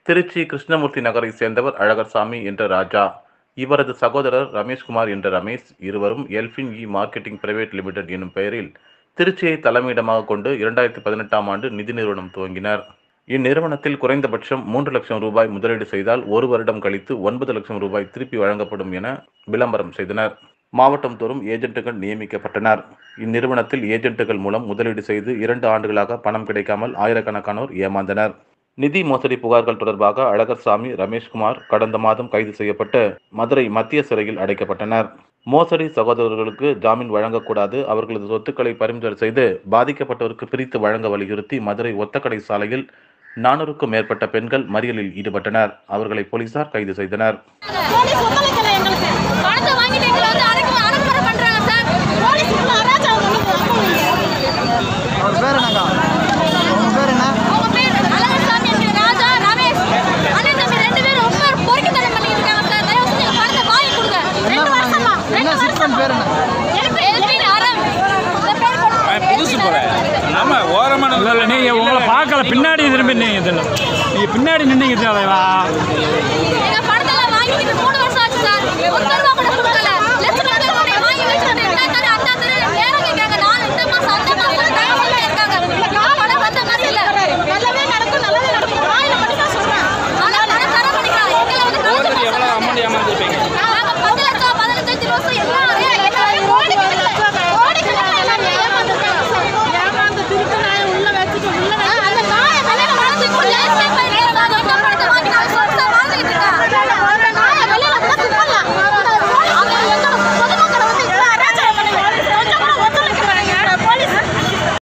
திருச்சி கிருஷ்ணமூர்த்தி நகரை சேர்ந்தவர் அழகர்சாமி என்ற ராஜா இவரது சகோதரர் ரமேஷ்குமார் என்ற ரமேஷ் இருவரும் Elfin E marketing private limited எனும் பெயரில் திருச்சியை தலைமையிடமாக கொண்டு இரண்டாயிரத்தி பதினெட்டாம் ஆண்டு நிதி நிறுவனம் துவங்கினர் இந்நிறுவனத்தில் குறைந்தபட்சம் மூன்று லட்சம் ரூபாய் முதலீடு செய்தால் ஒரு வருடம் கழித்து ஒன்பது லட்சம் ரூபாய் திருப்பி வழங்கப்படும் என விளம்பரம் செய்தனர் மாவட்டம் தோறும் ஏஜென்ட்டுகள் நியமிக்கப்பட்டனர் இந்நிறுவனத்தில் ஏஜென்ட்டுகள் மூலம் முதலீடு செய்து இரண்டு ஆண்டுகளாக பணம் கிடைக்காமல் ஆயிரக்கணக்கானோர் ஏமாந்தனர் நிதி மோசடி புகார்கள் தொடர்பாக அழகர்சாமி ரமேஷ்குமார் கடந்த மாதம் கைது செய்யப்பட்டு மதுரை மத்திய சிறையில் அடைக்கப்பட்டனர் மோசடி சகோதரர்களுக்கு ஜாமீன் வழங்கக்கூடாது அவர்களது சொத்துக்களை பறிமுதல் செய்து பாதிக்கப்பட்டவருக்கு பிரித்து வழங்க வலியுறுத்தி மதுரை ஒத்தக்கடை சாலையில் நானூறுக்கும் மேற்பட்ட பெண்கள் மறியலில் ஈடுபட்டனர் அவர்களை போலீசார் கைது செய்தனர் போலீஸ் ஒத்துழைக்கல எங்களுக்கு பணத்தை வாங்கிட்டு எங்களை வந்து அடக்கு அடக்குமுறை பண்றாங்க சார் போலீஸ் இவ்வளவு அராஜகம் பண்ணுது அவர் பேர் என்னக்கா உங்க பேர் என்ன அவங்க பேர் அழகர்சாமி என்கிற ராஜா ரமேஷ் அண்ணன் தம்பி ரெண்டு பேரும் ரொம்ப பொறுக்கித்தனம் பண்ணிட்டு இருக்காங்க சார் தயவு செஞ்சு எங்க பணத்தை வாங்கி கொடுங்க ரெண்டு வருஷமா என்ன ரெண்டு சிஸ்டம் பேர் என்ன எல்பி எல்பி அறம் இந்த பேர் போட்டு புதுசு போல ஆமா ஓரமான இல்லை இல்லை நீங்கள் உங்களை பார்க்கல பின்னாடி திரும்பி நீங்கள் இதில் நீங்கள் பின்னாடி நின்னீங்க தலைவா எங்க பணத்தெல்லாம் வாங்கிட்டு மூணு வருஷம் ஆச்சு சார் ஒரு ரூபா கூட கொடுக்கல